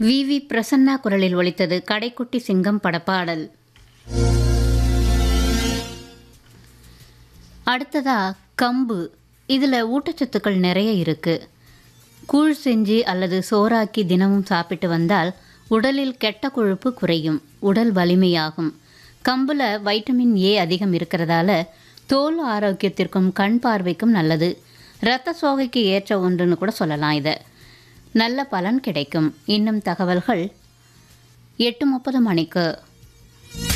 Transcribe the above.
we we Prasanna குரலில் ஒலித்தது கடைக்குட்டி சிங்கம் படப்பாடல் அடுத்ததா கம்பு இதில் ஊட்டச்சத்துக்கள் நிறைய இருக்கு கூழ் செஞ்சு அல்லது சோறாக்கி தினமும் சாப்பிட்டு வந்தால் உடலில் கெட்ட கொழுப்பு குறையும் உடல் வலிமையாகும் கம்புல வைட்டமின் ஏ அதிகம் இருக்கிறதால தோல் ஆரோக்கியத்திற்கும் கண் பார்வைக்கும் நல்லது இரத்த சோகைக்கு ஏற்ற ஒன்றுன்னு கூட சொல்லலாம் இதை நல்ல பலன் கிடைக்கும் இன்னும் தகவல்கள் எட்டு முப்பது மணிக்கு